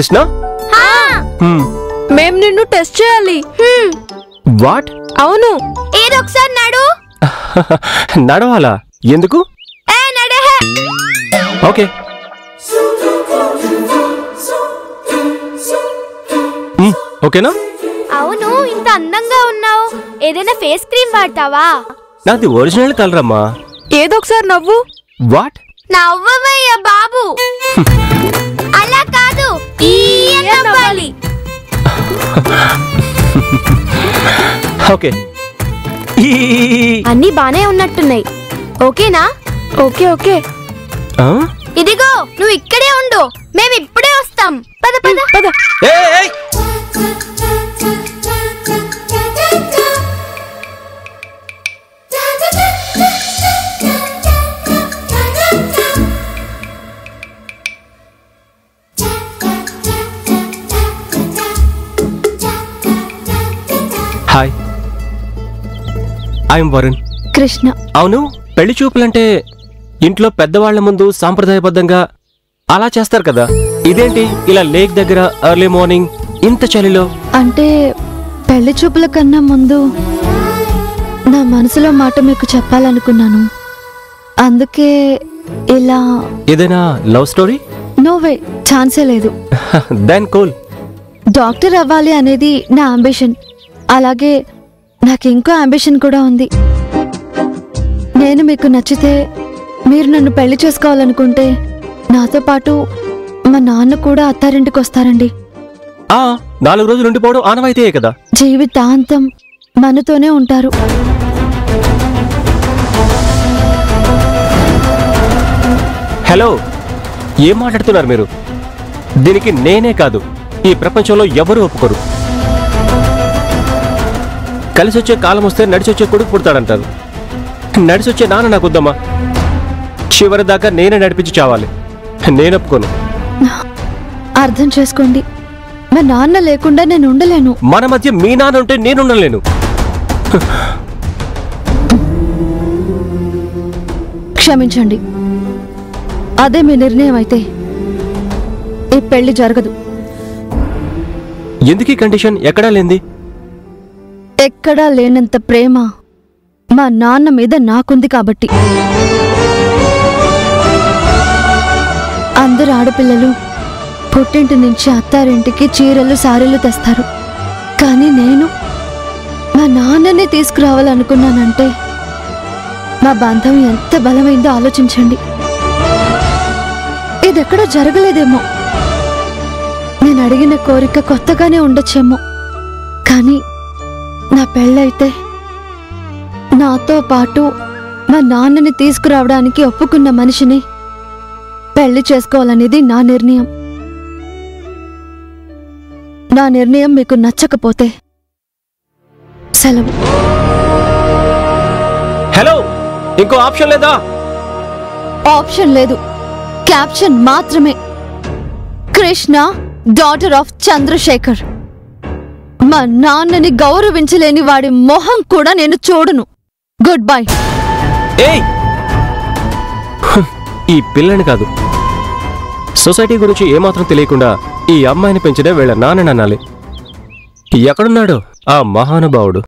కృష్ణ మేం నిన్ను టెస్ట్ చేయాలి వాట్ అవును ఏదో ఒకసారి నడు నడవాలా ఎందుకు ఏ నడే ఓకే మ్, ఓకేనా అవును ఇంత అందంగా ఉన్నావు ఏదైనా ఫేస్ క్రీమ్ వాడతావా నాది ఒరిజినల్ కలర్ అమ్మా ఏదో ఒకసారి నవ్వు వాట్ నవ్వవయ్యా బాబు అలా కాదు ఈ అని నవ్వాలి ఓకే ఈ అన్నీ బానే ఉన్నట్టున్నాయి ఓకేనా ఓకే ఓకే ఆ? ఇదిగో నువ్వు ఇక్కడే ఉండు మేము ఇప్పుడే వస్తాం పద పద పద ఏయ్, ఏయ్! హాయ్ ఐఎమ్ వరుణ్ కృష్ణ అవును పెళ్లి చూపులంటే ఇంట్లో పెద్దవాళ్ల ముందు సాంప్రదాయబద్ధంగా అలా చేస్తారు కదా ఇదేంటి ఇలా లేక్ దగ్గర ఎర్లీ మార్నింగ్ ఇంత చలిలో అంటే పెళ్లి చూపుల కన్నా ముందు నా మనసులో మాట మీకు చెప్పాలనుకున్నాను అందుకే ఇలా ఏదైనా లవ్ స్టోరీ నోవే ఛాన్సే లేదు దెన్ కూల్ డాక్టర్ అవ్వాలి అనేది నా అంబిషన్ అలాగే నాకు ఇంకో అంబిషన్ కూడా ఉంది నేను మీకు నచ్చితే మీరు నన్ను పెళ్లి చేసుకోవాలనుకుంటే నాతో పాటు మా నాన్న కూడా అత్తారింటికి వస్తారండి ఆ నాలుగు రోజులు ఉండిపోవడం ఆనవాయితీయే కదా జీవితాంతం మనతోనే ఉంటారు హలో ఏం మాట్లాడుతున్నారు మీరు దీనికి నేనే కాదు ఈ ప్రపంచంలో ఎవరు ఒప్పుకోరు కలిసి వచ్చే కాలం వస్తే నడిచొచ్చే కొడుకు పుడతాడంటారు నడిచొచ్చే నాన్న నాకు వద్దమ్మా చివరి దాకా నేనే నడిపించి చావాలి నేను ఒప్పుకోను అర్థం చేసుకోండి మా నాన్న లేకుండా నేను ఉండలేను మన మధ్య మీ నాన్న ఉంటే నేను ఉండలేను క్షమించండి అదే మీ నిర్ణయం అయితే ఈ పెళ్లి జరగదు ఎందుకీ కండిషన్ ఎక్కడా లేంది ఎక్కడా లేనంత ప్రేమ మా నాన్న మీద నాకుంది కాబట్టి అందరు ఆడపిల్లలు పుట్టింటి నుంచి అత్తారింటికి చీరలు సారీలు తెస్తారు కానీ నేను మా నాన్ననే తీసుకురావాలనుకున్నానంటే మా బంధం ఎంత బలమైందో ఆలోచించండి ఇదెక్కడో జరగలేదేమో నేను అడిగిన కోరిక కొత్తగానే ఉండొచ్చేమో కానీ నా పెళ్ళైతే నాతో పాటు మా నాన్నని తీసుకురావడానికి ఒప్పుకున్న మనిషిని పెళ్లి చేసుకోవాలనేది నా నిర్ణయం నా నిర్ణయం మీకు నచ్చకపోతే సెలవు హలో ఇంకో ఆప్షన్ లేదా ఆప్షన్ లేదు క్యాప్షన్ మాత్రమే కృష్ణ డాటర్ ఆఫ్ చంద్రశేఖర్ మా నాన్నని గౌరవించలేని వాడి మొహం కూడా నేను చూడను గుడ్ బై ఏయ్ హ్, ఈ పిల్లని కాదు సొసైటీ గురించి ఏమాత్రం తెలియకుండా ఈ అమ్మాయిని పెంచడే వీళ్ళ నాన్నని అనాలి ఎక్కడున్నాడు ఆ మహానుభావుడు